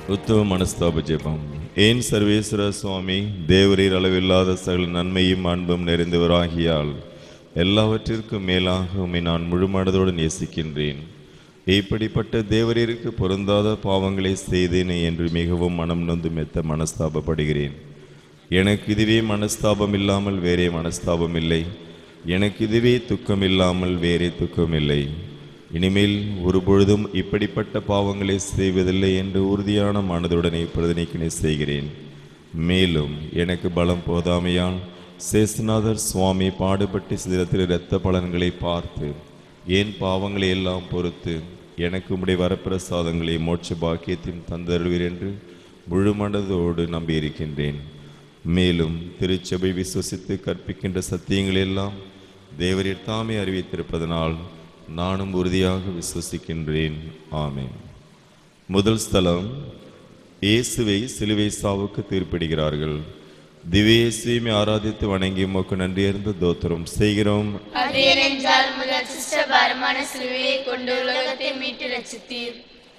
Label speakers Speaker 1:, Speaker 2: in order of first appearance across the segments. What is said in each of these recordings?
Speaker 1: உத்தம மனஸ்தாப ஜெபம் ஏன் சர்வேஸ்வர சுவாமி தேவரீர் அளவில்லாத சகல நன்மையும் அன்பும் நிறைந்தவராகியால் எல்லாவற்றிற்கும் மேலாக உம்மை நான் முழு மனதோடு நேசிக்கின்றேன் இப்படிப்பட்ட தேவரீருக்கு பொருந்தாத பாவங்களை செய்தேனே என்று மிகவும் மனம் நொந்து மெத்த மனஸ்தாபப்படுகிறேன் எனக்கு இதுவே மனஸ்தாபம் இல்லாமல் வேறே மனஸ்தாபம் இல்லை எனக்கு இதுவே துக்கம் இல்லாமல் வேறே துக்கம் இல்லை இனிமேல் ஒரு பொழுதும் இப்படிப்பட்ட பாவங்களை செய்வதில்லை என்று உறுதியான மனதுடனே பிரதிநிக்கணை செய்கிறேன் மேலும் எனக்கு பலம் போதாமையால் சேசுநாதர் சுவாமி பாடுபட்டு சிதத்தில் இரத்த பலன்களை பார்த்து ஏன் பாவங்களை எல்லாம் பொறுத்து எனக்கு உம்முடைய வரப்பிரசாதங்களை மோட்ச பாக்கியத்தையும் தந்தருவீர் என்று முழு மனதோடு நம்பியிருக்கின்றேன் மேலும் திருச்சபை விசுவசித்து கற்பிக்கின்ற சத்தியங்கள் எல்லாம் தேவரீர் தாமே அறிவித்திருப்பதனால் நானும் உறுதியாக விசுவசிக்கின்றேன் ஆமென் முதல் ஸ்தலம் இயேசுவை சிலுவை சாவுக்கு தீர்ப்பிடுகிறார்கள் திவ்யேசுவை ஆராதித்து வணங்கி உமக்கு நன்றியறிந்த தோத்திரம் செய்கிறோம்
Speaker 2: அது ஏனென்றால் முதல் சிஷ்டபாரமான சிலுவையை கொண்டு உலகத்தை மீட்டு ரச்சித்தீர்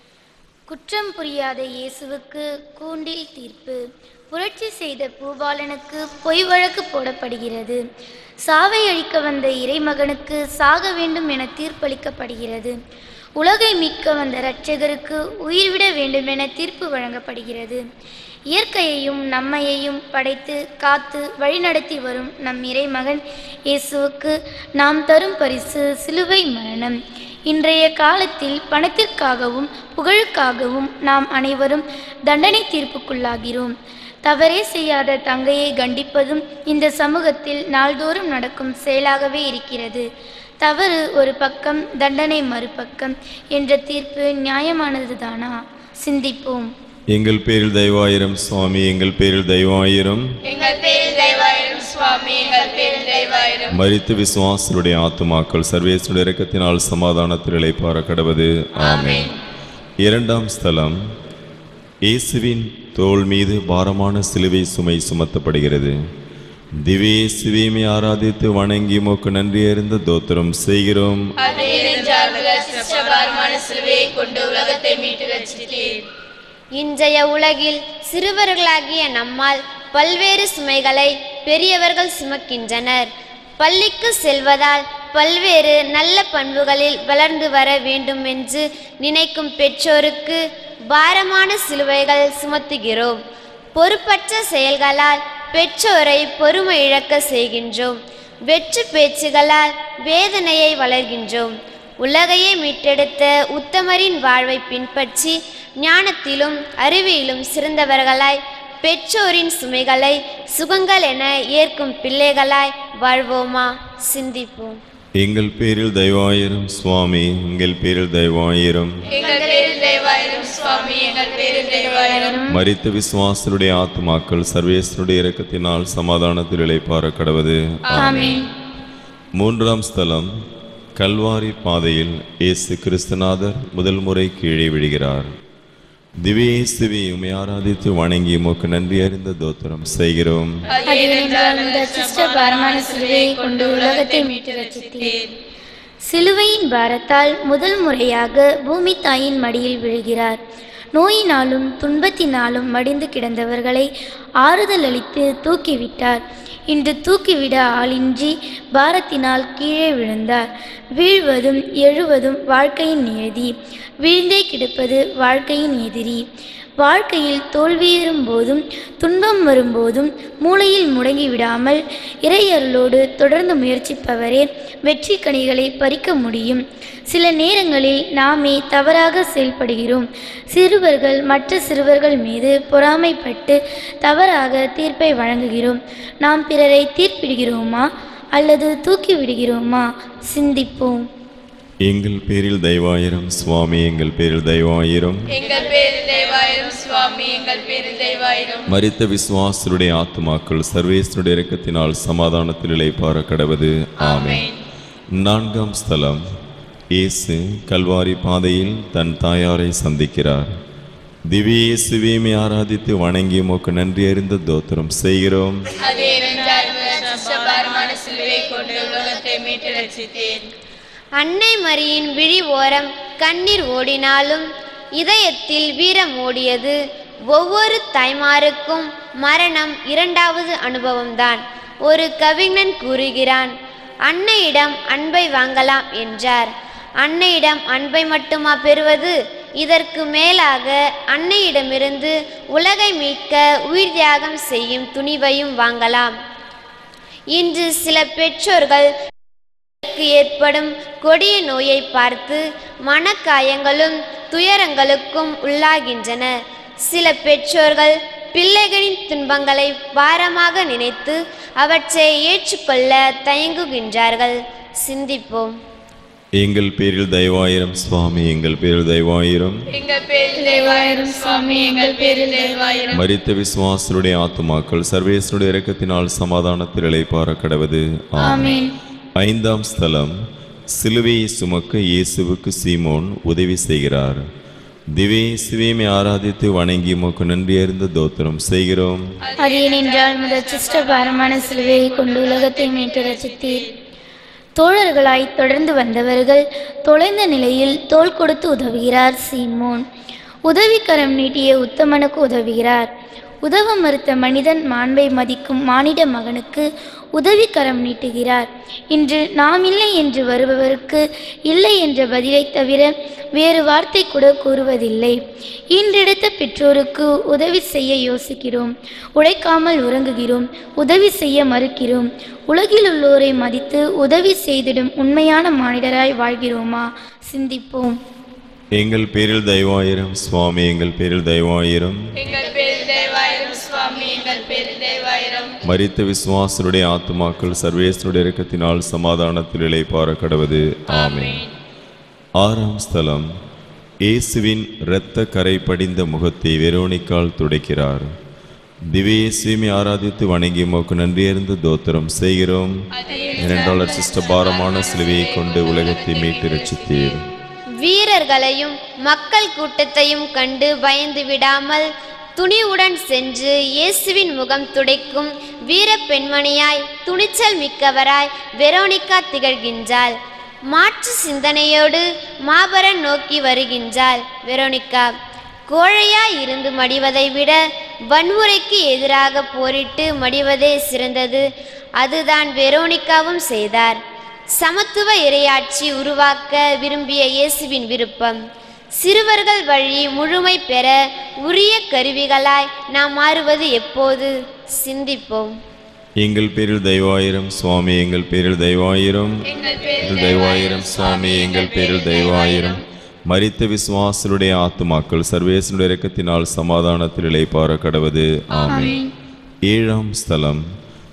Speaker 3: குற்றம் புரியாத இயேசுவுக்கு கூண்டில் தீர்ப்பு புரட்சி செய்த பூபாலனுக்கு பொய் வழக்கு போடப்படுகிறது சாவை அழிக்க வந்த இறைமகனுக்கு சாக வேண்டும் என தீர்ப்பளிக்கப்படுகிறது உலகை மீட்க வந்த இரட்சகருக்கு உயிர்விட வேண்டும் என தீர்ப்பு வழங்கப்படுகிறது இயற்கையையும் நம்மையையும் படைத்து காத்து வழிநடத்தி வரும் நம் இறைமகன் இயேசுவுக்கு நாம் தரும் பரிசு சிலுவை மரணம் இன்றைய காலத்தில் பணத்திற்காகவும் புகழுக்காகவும் நாம் அனைவரும் தண்டனை தீர்ப்புக்குள்ளாகிறோம் தவறே செய்யாத தங்கையை கண்டிப்பதும் இந்த சமூகத்தில் நாள்தோறும் நடக்கும் செயலாகவே இருக்கிறது தவறு ஒரு பக்கம் தண்டனை மறுபக்கம் என்ற தீர்ப்பு நியாயமானதுதானா சிந்திப்போம்
Speaker 1: எங்கள் பேரில் தெய்வாயிரம் சுவாமி எங்கள் பேரில் தெய்வாயிரம்
Speaker 2: எங்கள் பேரில் தெய்வாயிரம் சுவாமி எங்கள் பேரில் தெய்வாயிரம்
Speaker 1: மரித்து விசுவாசருடைய ஆத்துமாக்கள் சர்வேசுடைய இரக்கத்தினால் சமாதானத்தில் இளைப்பார கடவது ஆமென் இரண்டாம் ஸ்தலம் இயேசுவின் தோள் மீது பாரமான சிலுவை சுமை சுமத்தப்படுகிறது திவ்ய சிவியமை ஆராதித்து வணங்கி மோக்கு நன்றி அறிந்த தோத்திரம் செய்கிறோம்
Speaker 2: அது ஏனென்றால் முதல் சிஷ்டபாரமான சிலுவையை கொண்டு உலகத்தை மீட்டு ரச்சித்தீர்
Speaker 4: இன்றைய உலகில் சிறுவர்களாகிய நம்மால் பல்வேறு சுமைகளை பெரியவர்கள் சுமக்கின்றனர் பள்ளிக்கு செல்வதால் பல்வேறு நல்ல பண்புகளில் வளர்ந்து வர வேண்டும் என்று நினைக்கும் பெற்றோருக்கு பாரமான சிலுவைகள் சுமத்துகிறோம் பொறுப்பற்ற செயல்களால் பெற்றோரை பொறுமை இழக்க செய்கின்றோம் வெற்று பேச்சுகளால் வேதனையை வளர்கின்றோம் உலகையே மீட்டெடுத்த உத்தமரின் வாழ்வை பின்பற்றி ஞானத்திலும் அறிவியிலும் சிறந்தவர்களாய் பெற்றோரின் சுமைகளை சுகங்கள் என ஏற்கும் பிள்ளைகளாய் வாழ்வோமா சிந்திப்போம்
Speaker 1: எங்கள் பேரில் தெய்வாயிரம் சுவாமி எங்கள் பேரில் தெய்வாயிரம்
Speaker 2: எங்கள் பேரில் தெய்வாயிரம் சுவாமி எங்கள் பேரில் தெய்வாயிரம்
Speaker 1: மரித்த விசுவாசருடைய ஆத்துமாக்கள் சர்வேசனுடைய இரக்கத்தினால் சமாதானத்தில் இளைப்பார கடவது
Speaker 3: ஆமென்
Speaker 1: மூன்றாம் ஸ்தலம் கல்வாரி பாதையில் இயேசு கிறிஸ்துநாதர் முதல் முறை கீழே விழுகிறார் திவ்ய இயேசுவை உம்மை ஆராதித்து வணங்கி உமக்கு நன்றி அறிந்த தோத்திரம் செய்கிறோம்
Speaker 2: அது ஏனென்றால் முதல் சிஷ்டபாரமான சிலுவையை கொண்டு உலகத்தை மீட்டு ரச்சித்தீர்
Speaker 3: சிலுவையின் பாரத்தால் முதல் முறையாக பூமி தாயின் மடியில் விழுகிறார் நோயினாலும் துன்பத்தினாலும் மடிந்து கிடந்தவர்களை ஆறுதல் அளித்து தூக்கிவிட்டார் இன்று தூக்கிவிட ஆளின்றி பாரத்தினால் கீழே விழுந்தார் வீழ்வதும் எழுவதும் வாழ்க்கையின் நியதி வீழ்ந்தே கிடப்பது வாழ்க்கையின் எதிரி வாழ்க்கையில் தோல்வியுறும் போதும் துன்பம் வரும்போதும் மூளையில் முடங்கி விடாமல் இறையருளோடு தொடர்ந்து முயற்சிப்பவரே வெற்றி கனிகளை பறிக்க முடியும் சில நேரங்களில் நாமே தவறாக செயல்படுகிறோம் சிறுவர்கள் மற்ற சிறுவர்கள் மீது பொறாமைப்பட்டு தவறாக தீர்ப்பை வழங்குகிறோம் நாம் பிறரை தீர்ப்பிடுகிறோமா அல்லது தூக்கி விடுகிறோமா சிந்திப்போம்
Speaker 1: எங்கள் பேரில் தெய்வாயிரம் சுவாமி எங்கள் பேரில் தெய்வாயிரம்
Speaker 2: எங்கள் பேரில் தெய்வாயிரம் சுவாமி எங்கள் பேரில் தெய்வாயிரம்
Speaker 1: மரித்த விசுவாசருடைய ஆத்துமாக்கள் சர்வேசனுடைய இரக்கத்தினால் சமாதானத்தில் இளைப்பார கடவது ஆமென் நான்காம் ஸ்தலம் இயேசு கல்வாரி பாதையில் தன் தாயாரை சந்திக்கிறார் திவ்ய இயேசுவையுமே ஆராதித்து வணங்கி உமக்கு நன்றி அறிந்த தோத்திரம் செய்கிறோம்
Speaker 2: அது ஏனென்றால் முதல் சிஷ்டபாரமான சிலுவையை கொண்டு உலகத்தை மீட்டு ரச்சித்தீர்
Speaker 4: அன்னை மரியின் விழி ஓரம் கண்ணீர் ஓடினாலும் இதயத்தில் வீரம் ஓடியது ஒவ்வொரு தாய்மாருக்கும் மரணம் இரண்டாவது அனுபவம்தான் ஒரு கவிஞன் கூறுகிறான் அன்னையிடம் அன்பை வாங்கலாம் என்றார் அன்னையிடம் அன்பை மட்டுமா பெறுவது இதற்கு மேலாக அன்னையிடமிருந்து உலகை மீட்க உயிர் தியாகம் செய்யும் துணிவையும் வாங்கலாம் இன்று சில பெற்றோர்கள் பிள்ளைகளுக்கு ஏற்படும் கொடிய நோயை பார்த்து மனக்காயங்களும் துயரங்களுக்கும் உள்ளாகின்றனர் சில பெற்றோர்கள் பிள்ளைகளின் துன்பங்களை பாரமாக நினைத்து அவற்றை ஏற்றுக்கொள்ள தயங்குகின்றார்கள் சிந்திப்போம்
Speaker 1: எங்கள் பேரில் தயவாயிரம் சுவாமி எங்கள் பேரில் தயவாயிரம்
Speaker 2: எங்கள் பேரில் தேவாயிரம் சுவாமி எங்கள் பேரில் தேவாயிரம்
Speaker 1: மரித்த விசுவாசருடைய ஆத்துமாக்கள் சர்வேசனுடைய இரக்கத்தினால் சமாதானத்தில் இளைப்பார கடவது ஆமென் ஐந்தாம் ஸ்தலம் சிலுவையை சுமக்க இயேசுவுக்கு சீமோன் உதவி செய்கிறார் திவே சிவேமை ஆராதித்து வணங்கி உமக்கு நன்றியறிந்த தோத்திரம் செய்கிறோம்
Speaker 3: அது ஏனென்றால் முதல் சிஷ்டபாரமான சிலுவையை கொண்டு உலகத்தை மீட்டு ரசித்தீர் தோழர்களாய் தொடர்ந்து வந்தவர்கள் தொலைந்த நிலையில் தோள் கொடுத்து உதவுகிறார் சீமோன் உதவிக்கரம் நீட்டிய உத்தமனுக்கு உதவுகிறார் உதவ மறுத்த மனிதன் மாண்பை மதிக்கும் மானிட மகனுக்கு உதவிக்கரம் நீட்டுகிறார் இன்று நாம் இல்லை என்று வருபவருக்கு இல்லை என்ற பதிலைத் தவிர வேறு வார்த்தை கூட கூறுவதில்லை இன்றெடுத்த பெற்றோருக்கு உதவி செய்ய யோசிக்கிறோம் உழைக்காமல் உறங்குகிறோம் உதவி செய்ய மறுக்கிறோம் உலகில் உள்ளோரை மதித்து உதவி செய்திடும் உண்மையான மானிடராய் வாழ்கிறோமா சிந்திப்போம்
Speaker 1: எங்கள் பேரில் தயவாயிரம் சுவாமி எங்கள் பேரில் தயவாயிரம்
Speaker 2: எங்கள் பேரில் தேவாயிரம் சுவாமி எங்கள் பேரில் தேவாயிரம்
Speaker 1: மரித்த விசுவாசருடைய ஆத்துமாக்கள் சர்வேசனுடைய இரக்கத்தினால் சமாதானத்தில் இளைப்பார கடவது ஆமென் ஆறாம் ஸ்தலம் இயேசுவின் இரத்த கரை படிந்த முகத்தை வெரோனிக்கால் துடைக்கிறார் திவ்யேசுவை ஆராதித்து வணங்கி உமக்கு நன்றியறிந்த தோத்திரம் செய்கிறோம் இரண்டாள் சிஸ்ட பாரமான சிலுவையை கொண்டு உலகத்தை மீட்டு ரட்சித்தீர்
Speaker 4: வீரர்களையும் மக்கள் கூட்டத்தையும் கண்டு பயந்து விடாமல் துணிவுடன் சென்று இயேசுவின் முகம் துடைக்கும் வீர பெண்மணியாய் துணிச்சல் மிக்கவராய் வெரோனிகா திகழ்கின்றாள் மாற்று சிந்தனையோடு மாபரன் நோக்கி வருகின்றாள் வெரோனிகா கோழையாய் இருந்து மடிவதை விட வன்முறைக்கு எதிராக போரிட்டு மடிவதே சிறந்தது அதுதான் வெரோனிகாவும் செய்தார் சமத்துவ இரையாட்சி உருவாக்க விரும்பிய இயேசுவின் விருப்பம் சிறுவர்கள் வழி முழுமை பெற உரிய கருவிகளாய் நாம் மாறுவது எப்போது சிந்திப்போம்
Speaker 1: எங்கள் பேரில் தெய்வாயிரம் சுவாமி எங்கள் பேரில் தெய்வாயிரம் எங்கள் தெய்வாயிரம் சுவாமி எங்கள் பேரில் தெய்வாயிரம் மரித்த விசுவாசருடைய ஆத்துமாக்கள் சர்வேசனுடைய இரக்கத்தினால் சமாதானத்தில் இளைப்பார கடவது ஆமென் ஏழாம் ஸ்தலம்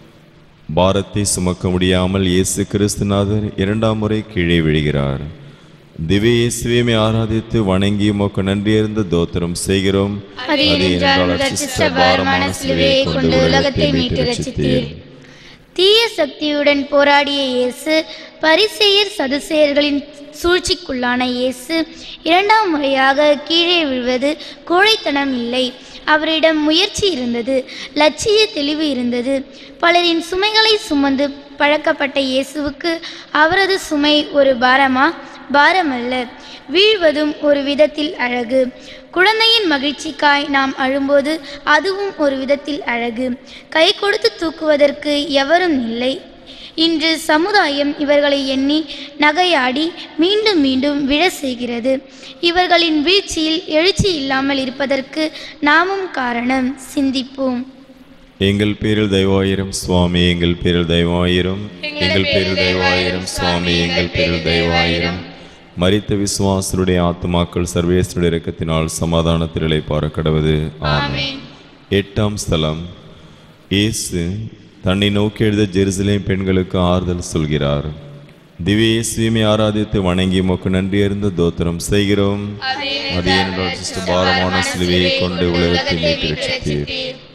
Speaker 1: பாரத்தை சுமக்க முடியாமல் இயேசு கிறிஸ்துநாதர் இரண்டாம் முறை கீழே விழுகிறார் திவ்ய இயேசுவையுமே ஆராதித்து வணங்கி உமக்கு நன்றியறிந்த தோத்திரம் செய்கிறோம்
Speaker 3: அது ஏனென்றால் ரட்சித்த பாரமான சிலுவையை கொண்டு உலகத்தை மீட்டு ரட்சித்தீர் தீய சக்தியுடன் போராடிய இயேசு பரிசேயர் சதுசேயர்களின் சூழ்ச்சிக்குள்ளான இயேசு இரண்டாம் முறையாக கீழே விழுவது கோழைத்தனம் இல்லை அவரிடம் முயற்சி இருந்தது லட்சிய தெளிவு இருந்தது பலரின் சுமைகளை சுமந்து பழக்கப்பட்ட இயேசுவுக்கு அவரது சுமை ஒரு பாரமா பாரமல்ல வீழ்வதும் ஒரு விதத்தில் அழகு குழந்தையின் மகிழ்ச்சிக்காய் நாம் அழும்போது அதுவும் ஒரு விதத்தில் அழகு கை கொடுத்து தூக்குவதற்கு எவரும் இல்லை இன்று சமுதாயம் இவர்களை எண்ணி நகையாடி மீண்டும் மீண்டும் விழ செய்கிறது இவர்களின் வீழ்ச்சியில் எழுச்சி இல்லாமல் இருப்பதற்கு நாமும் காரணம் சிந்திப்போம்
Speaker 1: எங்கள் பேரில் தெய்வாயிரம் சுவாமி எங்கள் பேரில் தெய்வாயிரம் எங்கள் பேரில் தெய்வாயிரம் சுவாமி எங்கள் பேரில் தெய்வாயிரம் மரித்த விசுவாசருடைய ஆத்துமாக்கள் சர்வேசனுடைய இரக்கத்தினால் சமாதானத்தில் இளைப்பார கடவது ஆமென் எட்டாம் ஸ்தலம் இயேசு தன்னை நோக்கி எழுத ஜெருசலேம் பெண்களுக்கு ஆறுதல் சொல்கிறார் திவ்ய இயேசுவை ஆராதித்து வணங்கி உமக்கு நன்றி அறிந்த தோத்திரம் செய்கிறோம் அது என்னோட சிஸ்ட பாரமான சிலுவையை கொண்டு உலகத்தை மீட்டு ரட்சித்தீர்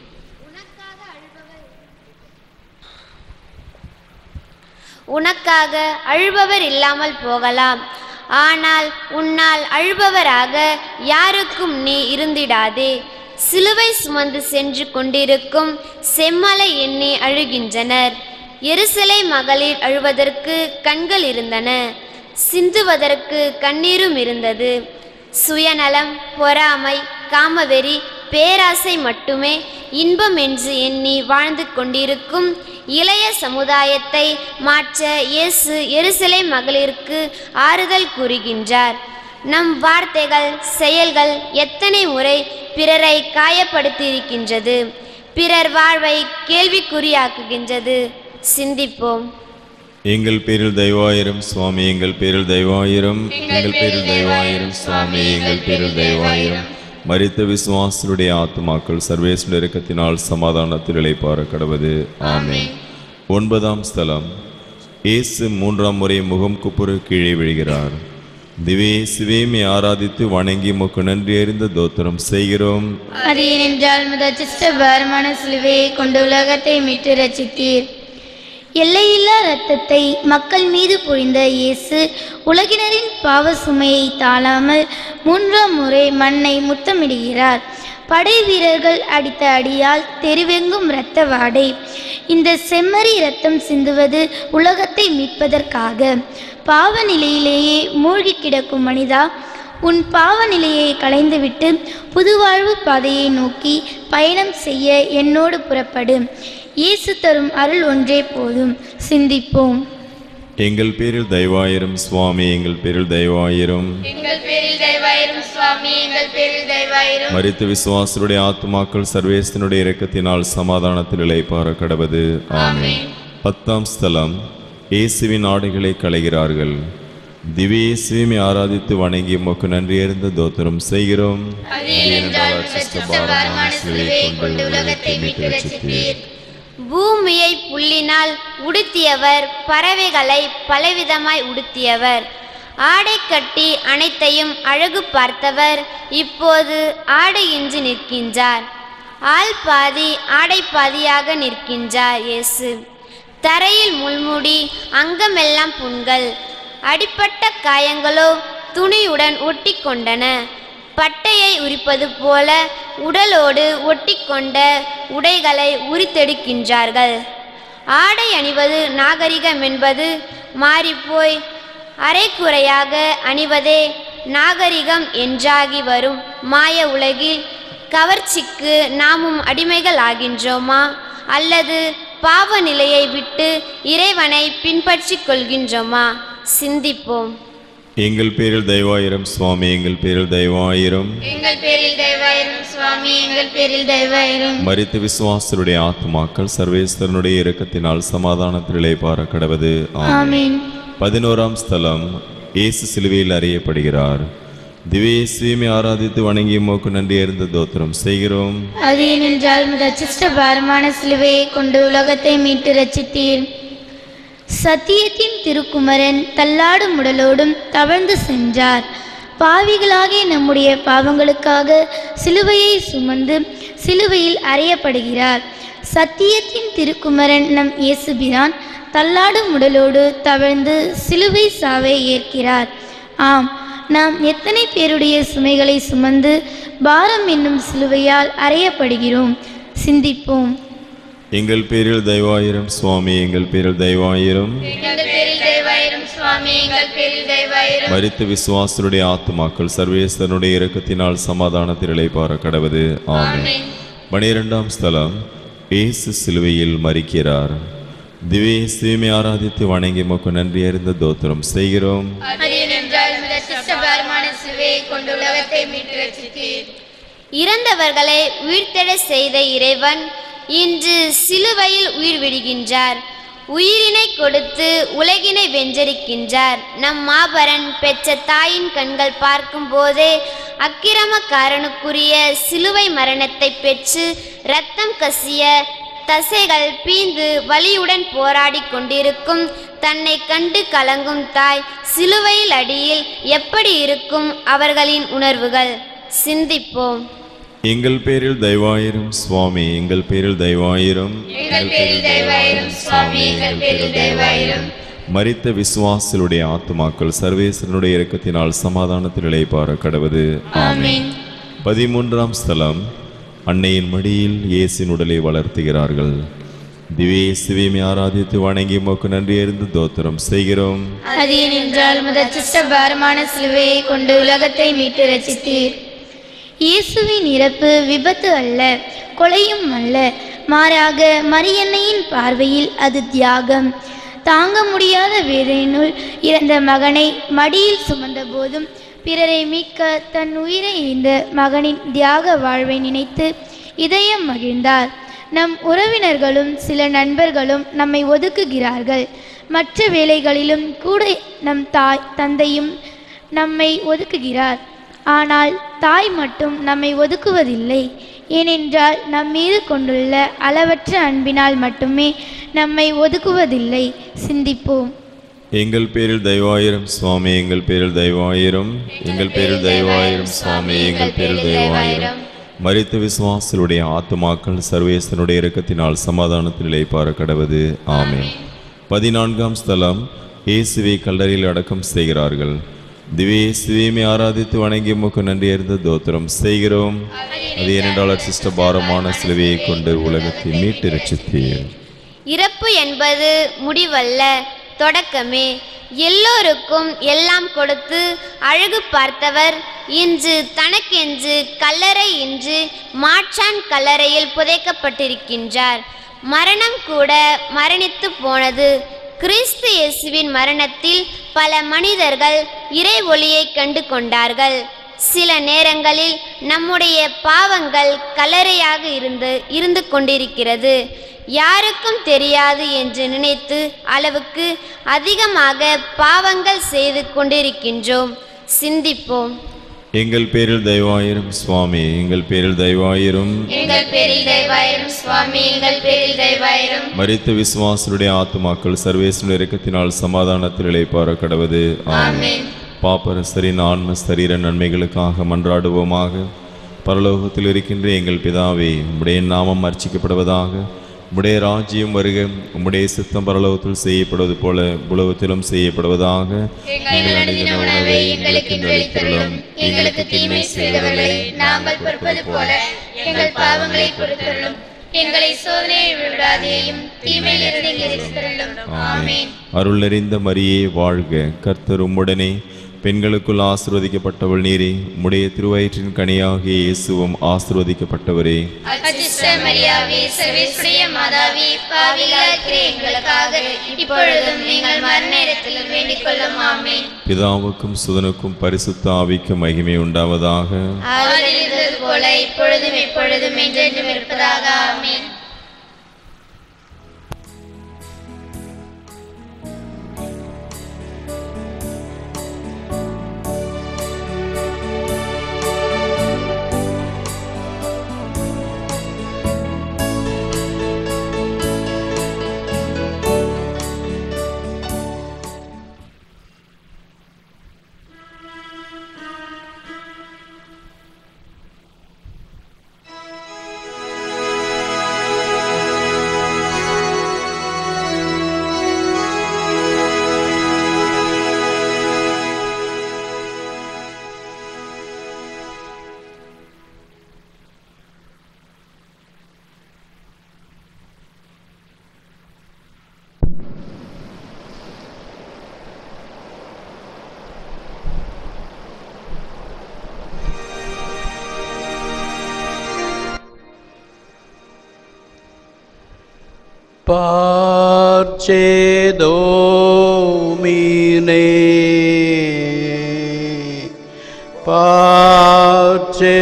Speaker 4: உனக்காக அழுபவர் இல்லாமல் போகலாம் ஆனால் உன்னால் அழுபவராக யாருக்கும் நீ இருந்திடாதே சிலுவை சுமந்து சென்று கொண்டிருக்கும் செம்மலை எண்ணி அழுகின்றனர் எருசலை மகளிர் அழுவதற்கு கண்கள் இருந்தன சிந்துவதற்கு கண்ணீரும் இருந்தது சுயநலம் பொறாமை காமவெறி பேராசை மட்டுமே இன்பம் என்று எண்ணி வாழ்ந்து கொண்டிருக்கும் இளைய சமுதாயத்தை மாற்ற இயேசு எருசலே மகளிருக்கு ஆறுதல் கூறுகின்றார் நம் வார்த்தைகள் செயல்கள் எத்தனை முறை பிறரை காயப்படுத்தியிருக்கின்றது பிறர் வாழ்வை கேள்விக்குறியாக்குகின்றது சிந்திப்போம்
Speaker 1: எங்கள் பேரில் தெய்வாயிரம் சுவாமி எங்கள் பேரில் தெய்வாயிரம் எங்கள் பேரில் தெய்வாயிரம் சுவாமி எங்கள் பேரில் தெய்வாயிரம் மரித்த விசுவாசருடைய ஆத்மாக்கள் சர்வேஸ்வர இறக்கத்தினால் சமாதானத்தில் இளைப்பார கடவது ஆமென் ஒன்பதாம் ஸ்தலம் இயேசு மூன்றாம் முறை முகம் குப்புற கீழே விழுகிறார் திவே சிவேமி ஆராதித்து வணங்கி முக்கு நன்றி அறிந்த தோத்திரம் செய்கிறோம்
Speaker 3: அது ஏனென்றால் முதல் சிஸ்ட பாரமான சிலுவையை கொண்டு உலகத்தை மீட்டு ரச்சித்தீர் எல்லையில்லா இரத்தத்தை மக்கள் மீது பொழிந்த இயேசு உலகினரின் பாவ சுமையை தாழாமல் மூன்றாம் முறை மண்ணை முத்தமிடுகிறார் படை வீரர்கள் அடித்த அடியால் தெருவெங்கும் இரத்த வாடை இந்த செம்மறி இரத்தம் சிந்துவது உலகத்தை மீட்பதற்காக பாவ நிலையிலேயே மூழ்கி கிடக்கும் மனிதா உன் பாவ நிலையை களைந்துவிட்டு புதுவாழ்வு பாதையை நோக்கி பயணம் செய்ய என்னோடு புறப்படு இயேசு தரும் அருள் ஒன்றே போதும் சிந்திப்போம்
Speaker 1: எங்கள் பேரில் தெய்வாயிரம் சுவாமி எங்கள் பேரில் தெய்வாயிரம்
Speaker 2: எங்கள் பேரில் தயவாயிரும் சுவாமி எங்கள் பேரில் தயவாயிரும்
Speaker 1: மரித்த விசுவாசருடைய ஆத்மாக்கள் சர்வேசனுடைய இரக்கத்தினால் சமாதானத்தில் இளைப்பார கடவது ஆமென் பத்தாம் ஸ்தலம் இயேசுவின் ஆடைகளை களைகிறார்கள் திவ்ய இயேசுவை ஆராதித்து வணங்கி உமக்கு நன்றி அறிந்த தோத்திரம் செய்கிறோம்
Speaker 2: அது ஏனென்றால் பிரசித்தபாரமான சிலுவையை கொண்டு உலகத்தை மீட்டு ரசித்தீர்
Speaker 4: பூமியை புல்லினால் உடுத்தியவர் பறவைகளை பலவிதமாய் உடுத்தியவர் ஆடை கட்டி அனைத்தையும் அழகு பார்த்தவர் இப்போது ஆடையின்றி நிற்கின்றார் ஆள் பாதி ஆடை பாதியாக நிற்கின்றார் இயேசு தரையில் முள்முடி அங்கமெல்லாம் புண்கள் அடிப்பட்ட காயங்களோ துணியுடன் ஒட்டி கொண்டன பட்டையை உரிப்பது போல உடலோடு ஒட்டிக்கொண்ட உடைகளை உரித்தெடுக்கின்றார்கள் ஆடை அணிவது நாகரிகம் என்பது மாறிப்போய் அரைக்குறையாக அணிவதே நாகரிகம் என்றாகி வரும் மாய உலகில் கவர்ச்சிக்கு நாமும் அடிமைகள் ஆகின்றோமா அல்லது பாவ நிலையை விட்டு இறைவனை பின்பற்றிக் கொள்கின்றோமா சிந்திப்போம்
Speaker 1: எங்கள் பேரில் தெய்வாயிரம் சுவாமி எங்கள் பேரில் தெய்வாயிரம்
Speaker 2: எங்கள் பேரில் தயவாயிரும் சுவாமி எங்கள் பேரில் தயவாயிரும்
Speaker 1: மரித்த விசுவாசருடைய ஆத்மாக்கள் சர்வேஸ்வரனுடைய இரக்கத்தினால் சமாதானத்தில் இளைப்பார கடவது ஆமென்
Speaker 3: ஆமீன்
Speaker 1: பதினோராம் ஸ்தலம் இயேசு சிலுவையில் அறியப்படுகிறார் திவ்ய இயேசுவை ஆராதித்து வணங்கி மோக்கு நன்றி அறிந்த தோத்திரம் செய்கிறோம்
Speaker 3: அது ஏனென்றால் ரச்சிஷ்ட பாரமான சிலுவையை கொண்டு உலகத்தை மீட்டு ரச்சித்தீர் சத்தியத்தின் திருக்குமரன் தள்ளாடும் உடலோடும் தவழ்ந்து சென்றார் பாவிகளாகிய நம்முடைய பாவங்களுக்காக சிலுவையை சுமந்து சிலுவையில் அறையப்படுகிறார் சத்தியத்தின் திருக்குமரன் நம் இயேசுபிரான் தள்ளாடும் உடலோடு தவழ்ந்து சிலுவை சாவை ஏற்கிறார் ஆம் நாம் எத்தனை பேருடைய சுமைகளை சுமந்து பாரம் என்னும் சிலுவையால் அறையப்படுகிறோம் சிந்திப்போம்
Speaker 1: எங்கள் பேரில் தெய்வாயிரம் சுவாமி எங்கள் பேரில் தெய்வாயிரம்
Speaker 2: எங்கள் பேரில் தயவாயிரும் சுவாமி எங்கள் பேரில் தயவாயிரும்
Speaker 1: மரித்த விசுவாசருடைய ஆத்மாக்கள் சர்வேஸ்வரனுடைய இரக்கத்தினால் சமாதானத்தில் இளைப்பார கடவது ஆமென் பனிரெண்டாம் ஸ்தலம் இயேசு சிலுவையில் மறிக்கிறார் திவ்ய இயேசுவை ஆராதித்து வணங்கி மோக்கு நன்றி அறிந்த தோத்திரம் செய்கிறோம்
Speaker 2: அது ஏனென்றால் சிஷ்டபாரமான சிலுவையை கொண்டு உலகத்தை மீட்டு ரசித்தீர்
Speaker 4: இறந்தவர்களை உயிர்த்தெழ செய்த இறைவன் இன்று சிலுவையில் உயிர் விடுகின்றார் உயிரினை கொடுத்து உலகினை வென்றரிக்கின்றார் நம் மாபரன் பெற்ற தாயின் கண்கள் பார்க்கும் போதே அக்கிரமக்காரனுக்குரிய சிலுவை மரணத்தை பெற்று இரத்தம் கசிய தசைகள் பீந்து வலியுடன் போராடிக் கொண்டிருக்கும் தன்னை கண்டு கலங்கும் தாய் சிலுவையில் அடியில் எப்படி இருக்கும் அவர்களின் உணர்வுகள் சிந்திப்போம்
Speaker 1: எங்கள் பேரில் தெய்வாயிரம் சுவாமி எங்கள் பேரில் தெய்வாயிரம்
Speaker 2: எங்கள் பேரில் தயவாயிரும் சுவாமி எங்கள் பேரில் தயவாயிரும்
Speaker 1: மரித்த விசுவாசலுடைய ஆத்மாக்கள் சர்வேஸ்வரனுடைய இரக்கத்தினால் சமாதானத்தில் இளைப்பார கடவது ஆமென் பதிமூன்றாம் ஸ்தலம் அன்னையின் மடியில் இயேசின் உடலை வளர்த்துகிறார்கள் திவ்ய இயேசுவை ஆராதித்து வணங்கி மோக்கு நன்றி அறிந்து தோத்திரம் செய்கிறோம்
Speaker 3: அது ஏனென்றால் முதற்சிஷ்ட பாரமான சிலுவையை கொண்டு உலகத்தை மீட்டு ரசித்தீர் இயேசுவின் இறப்பு விபத்து அல்ல கொலையும் அல்ல மாறாக மரியன்னையின் பார்வையில் அது தியாகம் தாங்க முடியாத வேதனையினுள் இறந்த மகனை மடியில் சுமந்த போதும் பிறரை மீட்க தன் உயிரை ஈந்த மகனின் தியாக வாழ்வை நினைத்து இதயம் மகிழ்ந்தார் நம் உறவினர்களும் சில நண்பர்களும் நம்மை ஒதுக்குகிறார்கள் மற்ற வேலைகளிலும் கூட நம் தாய் தந்தையும் நம்மை ஒதுக்குகிறார் ஆனால் தாய் மட்டும் நம்மை ஒதுக்குவதில்லை ஏனென்றால் நம் மீது கொண்டுள்ள அளவற்ற அன்பினால் மட்டுமே நம்மை ஒதுக்குவதில்லை சிந்திப்போம்
Speaker 1: எங்கள் பேரில் தயவாயிரம் சுவாமி எங்கள் பேரில் தயவாயிரம் எங்கள் பேரில் தயவாயிரம் சுவாமி எங்கள் பேரில் தயவாயிரம் மரித்த விசுவாசலுடைய ஆத்துமாக்கள் சர்வேசனுடைய இரக்கத்தினால் சமாதானத்தில் இளைப்பார கடவது ஆமென் பதினான்காம் ஸ்தலம் இயேசுவை கல்லறையில் அடக்கம் செய்கிறார்கள் திவ்ய இயேசுவையுமே ஆராதித்து வணங்கி உமக்கு நன்றி அறிந்த தோத்திரம் செய்கிறோம் அது ஏனென்றால் சிஸ்ட பாரமான சிலுவையை கொண்டு உலகத்தை மீட்டு ரட்சித்தீர்
Speaker 4: இறப்பு என்பது முடிவல்ல தொடக்கமே எல்லோருக்கும் எல்லாம் கொடுத்து அழகு பார்த்தவர் இன்று தனக்கென்று கல்லறை இன்று மாற்றான் கல்லறையில் புதைக்கப்பட்டிருக்கின்றார் மரணம் கூட மரணித்து போனது கிறிஸ்து இயேசுவின் மரணத்தில் பல மனிதர்கள் இறை ஒளியை கண்டு கொண்டார்கள் சில நேரங்களில் நம்முடைய பாவங்கள் கல்லறையாக இருந்து இருந்து கொண்டிருக்கிறது யாருக்கும் தெரியாது என்று நினைத்து அளவுக்கு அதிகமாக பாவங்கள் செய்து கொண்டிருக்கின்றோம் சிந்திப்போம்
Speaker 1: எங்கள் பேரில் தயவாயிரம் சுவாமி எங்கள் பேரில் தயவாயிரம்
Speaker 2: எங்கள் பேரில் தயவாயிரும் சுவாமி எங்கள் பேரில் தயவாயிரும்
Speaker 1: மரித்த விசுவாசனுடைய ஆத்துமாக்கள் சர்வேசனுடைய இரக்கத்தினால் சமாதானத்தில் இளைப்பார கடவது ஆமென் பாப்பரசரின் ஆன்ம சரீர நன்மைகளுக்காக மன்றாடுவோமாக பரலோகத்தில் இருக்கின்ற எங்கள் பிதாவே உம்முடைய நாமம் அர்ச்சிக்கப்படுவதாக உம்முடைய ராஜ்யம் வருக உம்முடைய சித்தம் பரலோகத்தில் செய்யப்படுவது போல உலகத்திலும் செய்யப்படுவதாக
Speaker 2: எங்கள் அனுதின உணவை எங்களுக்கு இன்று அளித்தருளும் எங்களுக்கு தீமை செய்தவர்களை நாங்கள் பொறுப்பது போல எங்கள் பாவங்களை பொறுத்தருளும் எங்களை சோதனையை விடாதேயும் தீமையிலிருந்து எங்களை ரட்சித்தருளும் ஆமென்
Speaker 1: அருள் நிறைந்த மரியே வாழ்க கர்த்தர் உம்முடனே பெண்களுக்குள் ஆசிர்வதிக்கப்பட்டவள் நீரே உம்முடைய திருவயிற்றின் கனியாகிய இயேசுவும் ஆசிர்வதிக்கப்பட்டவரே
Speaker 2: அச்சிஷ்ட மரியாவே சர்வேஸ்வரிய மாதாவே பாவிகளா இருக்கிற எங்களுக்காக இப்பொழுதும் எங்கள் மரண நேரத்திலும் வேண்டிக் கொள்ளும் ஆமென்
Speaker 1: பிதாவுக்கும் சுதனுக்கும் பரிசுத்த ஆவிக்கும் மகிமை உண்டாவதாக
Speaker 2: ஆதியில் இருந்தது போல இப்பொழுதும் எப்பொழுதும் என்றென்றும் இருப்பதாக ஆமென்
Speaker 5: Domine, pace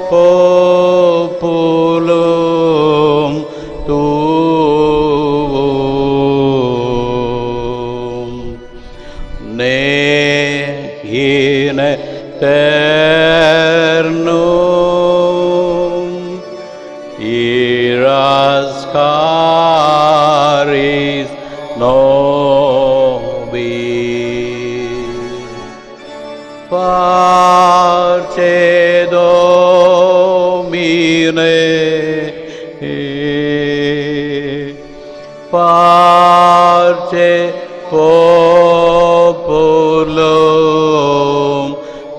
Speaker 5: populum tuum, ne in eternum, iras caris nobis. Parce Domine, parce populum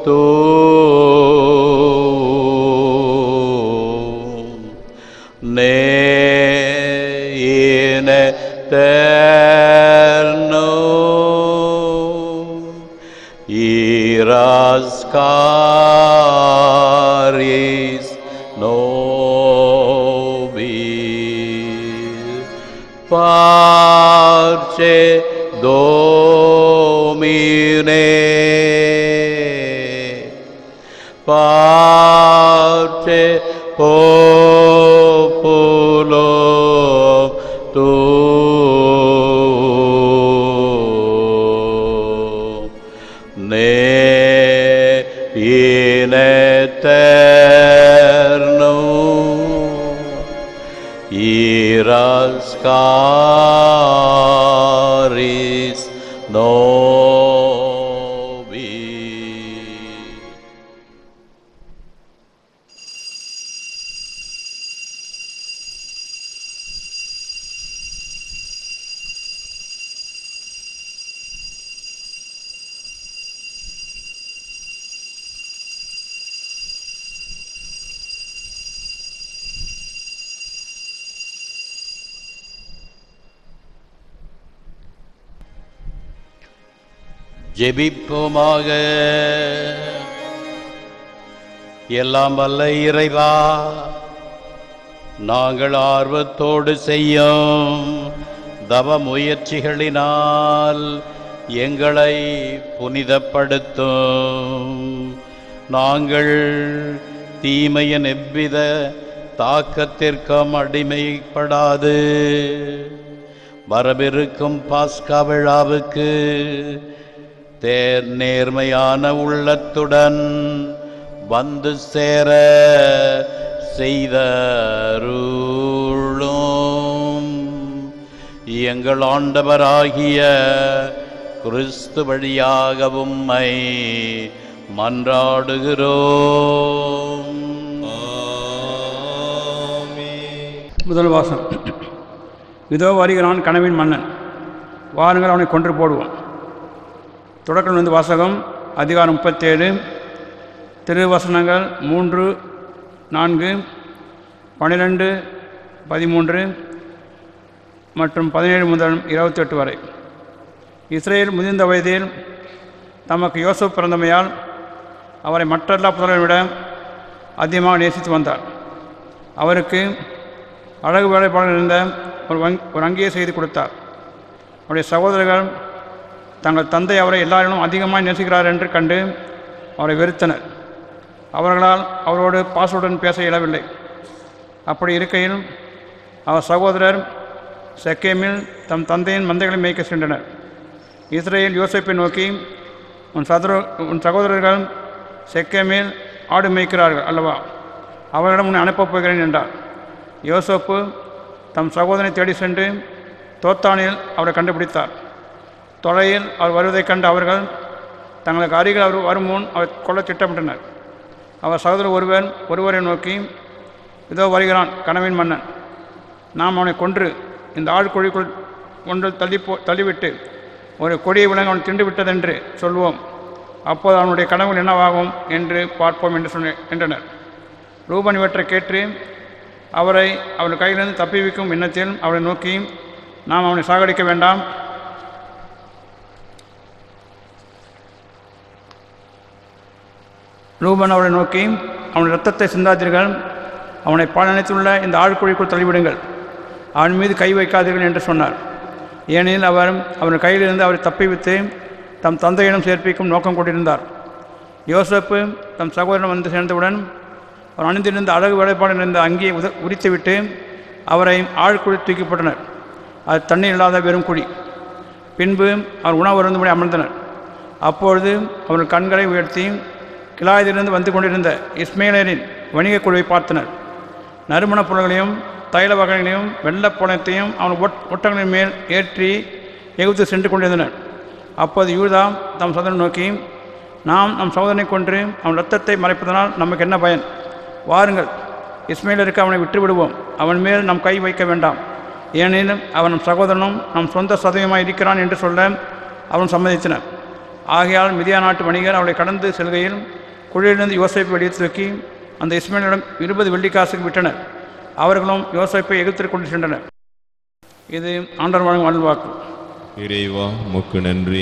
Speaker 5: tuum, ne in eternum iras caris parce Domine parce populo tuo ne in eterno iras caris novi ஜெபிப்போமாக எல்லாம் வல்ல இறைவா நாங்கள் ஆர்வத்தோடு செய்யும் தவ முயற்சிகளினால் எங்களை புனிதப்படுத்தும் நாங்கள் தீமையின் எவ்வித தாக்கத்திற்கும் அடிமைப்படாது வரவிருக்கும் பாஸ்கா விழாவுக்கு தேர் நேர்மையான உள்ளத்துடன் வந்து சேர செய்தருளும் எங்கள் ஆண்டவராகிய கிறிஸ்து வழியாக உம்மை மன்றாடுகிறோம்
Speaker 6: முதல் வாசம் இதோ வருகிறான் கனவின் மன்னன் வாருங்கள் அவனை கொன்று போடுவோம் தொடக்கம் வந்து வாசகம் அதிகாரம் முப்பத்தேழு திருவசனங்கள் மூன்று நான்கு பன்னிரெண்டு பதிமூன்று மற்றும் பதினேழு முதல் இருபத்தெட்டு வரை இஸ்ரேல் முதிர்ந்த வயதில் தமக்கு யோசப் பிறந்தமையால் அவரை மற்றெல்லா புதரை விட அதிகமாக நேசித்து வந்தார் அவருக்கு அழகு வேலைப்பாடு இருந்த ஒரு வங் ஒரு அங்கியை செய்து கொடுத்தார் அவருடைய சகோதரர்கள் தங்கள் தந்தை அவரை எல்லாரிலும் அதிகமாக நேசிக்கிறார் என்று கண்டு அவரை வெறுத்தனர் அவர்களால் அவரோடு பாசுடன் பேச இயலவில்லை அப்படி இருக்கையில் அவர் சகோதரர் செக்கேமில் தம் தந்தையின் மந்தைகளை மேய்க்க சென்றனர் இஸ்ரேல் யோசேப்பை நோக்கி உன் சதுர உன் சகோதரர்கள் செக்கேமில் ஆடு மேய்க்கிறார்கள் அல்லவா அவர்களிடம் உன்னை அனுப்பப் போகிறேன் என்றார் யோசப்பு தம் சகோதரனை தேடி சென்று தோத்தானில் அவரை கண்டுபிடித்தார் தொலையில் அவர் வருவதைக் கண்டு அவர்கள் தங்களுக்கு அருகில் அவர் வரும் முன் அவர் கொல்ல திட்டமிட்டனர் அவர் சகோதரர் ஒருவர் ஒருவரை நோக்கி இதோ வருகிறான் கனவின் மன்னன் நாம் அவனை கொன்று இந்த ஆள் குழிக்குள் ஒன்று தள்ளி போ தள்ளிவிட்டு ஒரு கொடியை விலங்கு அவன் திண்டு விட்டதென்று சொல்வோம் அப்போது அவனுடைய கனவுகள் என்னவாகும் என்று பார்ப்போம் என்று சொன்ன என்றனர் ரூபன் இவற்றை கேட்டு அவரை அவர் கையிலிருந்து தப்பிவிக்கும் எண்ணத்தில் அவரை நோக்கி நாம் அவனை சாகடிக்க வேண்டாம் ரூபன் அவரை நோக்கி அவன் இரத்தத்தை சிந்தாதீர்கள் அவனை பாலனைத்துள்ள இந்த ஆழ்குழிக்குள் தள்ளிவிடுங்கள் அவன் மீது கை வைக்காதீர்கள் என்று சொன்னார் ஏனெனில் அவர் அவன் கையிலிருந்து அவரை தப்பிவித்து தம் தந்தையிடம் சேர்ப்பிக்கும் நோக்கம் கொண்டிருந்தார் யோசப்பு தம் சகோதரன் வந்து சேர்ந்தவுடன் அவர் அணிந்திருந்த அழகு வேலைப்பாடு இருந்த அங்கேயே உத உரித்துவிட்டு அவரை ஆழ்குழி தூக்கி போட்டனர் அது தண்ணீர் இல்லாத வெறும் குழி பின்பு அவர் உணவு அருந்தும்படி அமர்ந்தனர் அப்பொழுது அவர்கள் கண்களை உயர்த்தி கிலாயத்திலிருந்து வந்து கொண்டிருந்த இஸ்மேலரின் வணிகக் குழுவை பார்த்தனர் நறுமணப் பொருள்களையும் தைல வகைகளையும் வெள்ளப்பணத்தையும் அவன் ஒட் ஒட்டங்களின் மேல் ஏற்றி எகுத்து சென்று கொண்டிருந்தனர் அப்போது யூதா தம் சகோதரனை நோக்கி நாம் நம் சகோதரனை கொன்று அவன் இரத்தத்தை மறைப்பதனால் நமக்கு என்ன பயன் வாருங்கள் இஸ்மேலருக்கு அவனை விட்டு விடுவோம் அவன் மேல் நம் கை வைக்க வேண்டாம் ஏனெனில் அவன் நம் சகோதரனும் நம் சொந்த சதவீதமாக இருக்கிறான் என்று சொல்ல அவன் சம்மதித்தனர் ஆகையால் மிதியா நாட்டு வணிகர் அவளை கடந்து செல்கையில் குழியிலிருந்து யோசைப்பை வெளியே தூக்கி அந்த இஸ்மேலிடம் இருபது வெள்ளிக்காசுக்கு விட்டனர் அவர்களும் யோசைப்பை எகிர்த்து கொண்டு சென்றனர் இது ஆண்டர் வழங்கும் அருள்வாக்கு
Speaker 1: இறைவா முக்கு நன்றி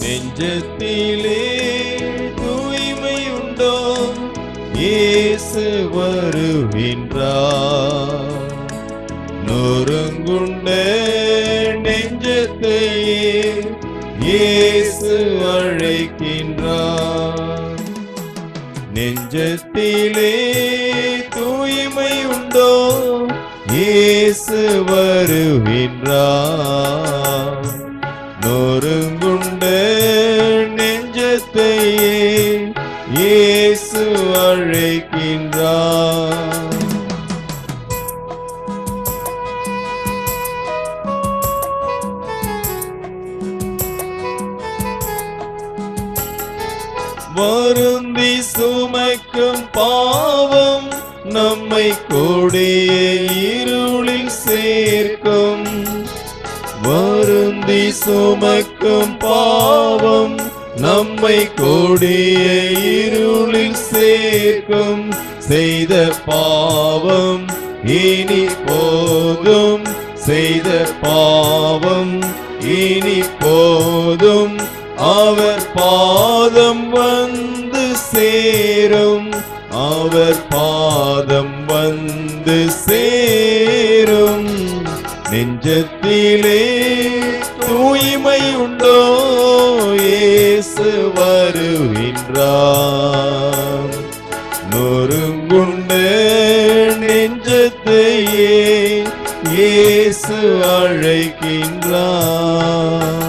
Speaker 1: நெஞ்சத்திலே தூய்மை உண்டோ இயேசு வருகின்றார் நொறுங்குண்ட நெஞ்சத்தையே இயேசு அழைக்கின்றார் நெஞ்சத்திலே தூய்மை உண்டோ இயேசு வருகின்றார் நொறுங்குண்ட நெஞ்சத்தையே இயேசு அழைக்கின்றார் வருந்தி சுமைக்கும் பாவம் நம்மை கொடிய இருளில் சேர்க்கும் வருந்தி சுமக்கும் பாவம் நம்மை கொடிய இருளில் சேர்க்கும் செய்த பாவம் இனி போதும் செய்த பாவம் இனி போதும் அவர் பாதம் வந்து சேரும் அவர் பாதம் வந்து சேரும் நெஞ்சத்திலே தூய்மை உண்டோ இயேசு வருகின்றார் நொறுங்குண்ட நெஞ்சத்தையே இயேசு அழைக்கின்றார்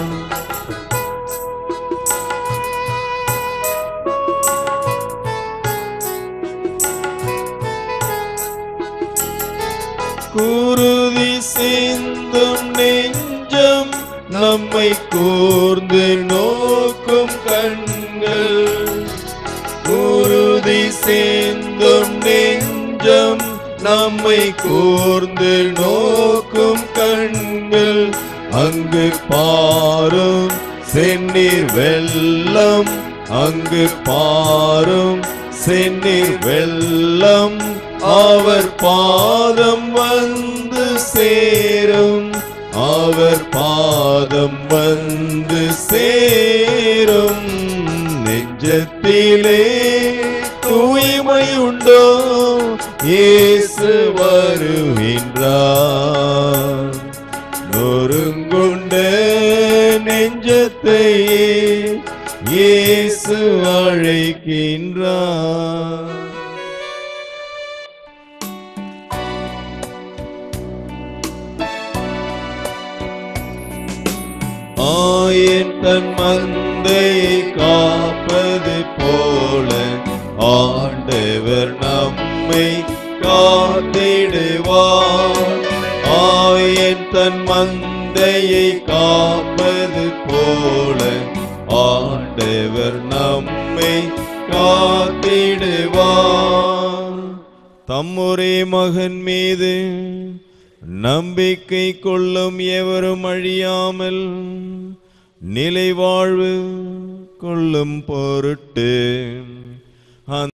Speaker 1: குருதி சிந்தும் நெஞ்சம் நம்மை கூர்ந்து நோக்கும் கண்கள் குருதி சிந்தும் நெஞ்சம் நம்மை கூர்ந்து நோக்கும் கண்கள் அங்கு பாரும் செந்நீர் வெள்ளம் அங்கு பாரும் செந்நீர் வெள்ளம் அவர் பாதம் வந்து சேரும் அவர் பாதம் வந்து சேரும் நெஞ்சத்திலே தூய்மை உண்டோ இயேசு வருகின்றார் நொறுங்குண்ட நெஞ்சத்தையே இயேசு அழைக்கின்றார் ஆயன் தன் மந்தையை காப்பது போல ஆண்டவர் நம்மை காத்திடுவார் ஆயன் தன் மந்தையை காப்பது போல ஆண்டவர் நம்மை காத்திடுவார் தம்முரே மகன் மீது நம்பிக்கை கொள்ளும் எவரும் அழியாமல் நிலை வாழ்வு கொள்ளும் பொருட்டு